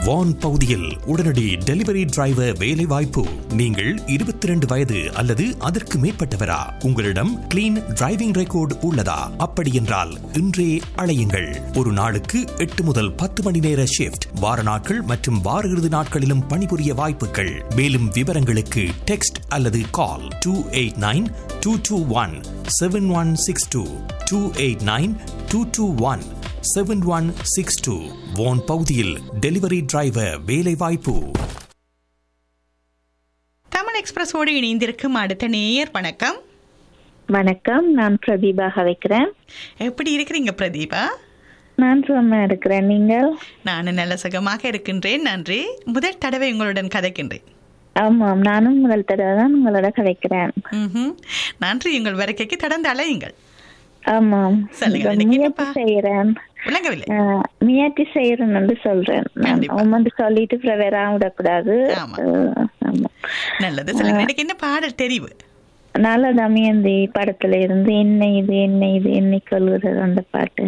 வான் பகுதியில் உடனடி delivery driver வேலை வாய்ப்பு நீங்கள் இருபத்தி ரெண்டு வயது அல்லது அதற்கு மேற்பட்டவரா உங்களிடம் கிளீன் டிரைவிங் ரெக்கார்டு உள்ளதா அப்படி என்றால் இன்றே அழையுங்கள் ஒரு நாளுக்கு எட்டு முதல் பத்து மணி நேர ஷிப்ட் வார நாட்கள் மற்றும் வார இறுதி நாட்களிலும் பணிபுரிய வாய்ப்புகள் மேலும் விவரங்களுக்கு டெக்ஸ்ட் அல்லது call two eight nine two two one seven one six two two eight nine two two one seven one six two வோன் பகுதியில் டெலிவரி டிரைவர் வேலை வாய்ப்பு தமிழ் எக்ஸ்பிரஸோடு இணைந்திருக்கும் அடுத்த நேயர் வணக்கம் வணக்கம் நான் பிரதீபா வைக்கிறேன் எப்படி இருக்கிறீங்க பிரதீபா நான் சும்மா இருக்கிறேன் நீங்கள் நான் நல்ல சுகமாக இருக்கின்றேன் நன்றி முதல் தடவை உங்களுடன் கதைக்கின்றேன் ஆமாம் நானும் முதல் தடவை தான் உங்களோட கதைக்கிறேன் ம்ஹும். நன்றி உங்கள் வருகைக்கு தொடர்ந்து அலையுங்கள் ஆமாம் சொல்லுங்க, இப்ப இன்னைக்கு முயற்சி என்னப்பா? செய்யறேன் விளங்கவில்லை ஆஹ், முயற்சி செய்யறேன் என்று சொல்றேன் நான் கண்டிப்பா. உமந்து சொல்லிட்டு அப்புறம் வேற விடக்கூடாது ஆமா. ஆஹ், ஆமா நல்லது சொல்லுங்க எனக்கு என்ன பாடல் தெரிவு நல்ல தமயந்தி படத்துல இருந்து என்ன இது என்ன இது என்னை கொள்கிறது அந்த பாட்டு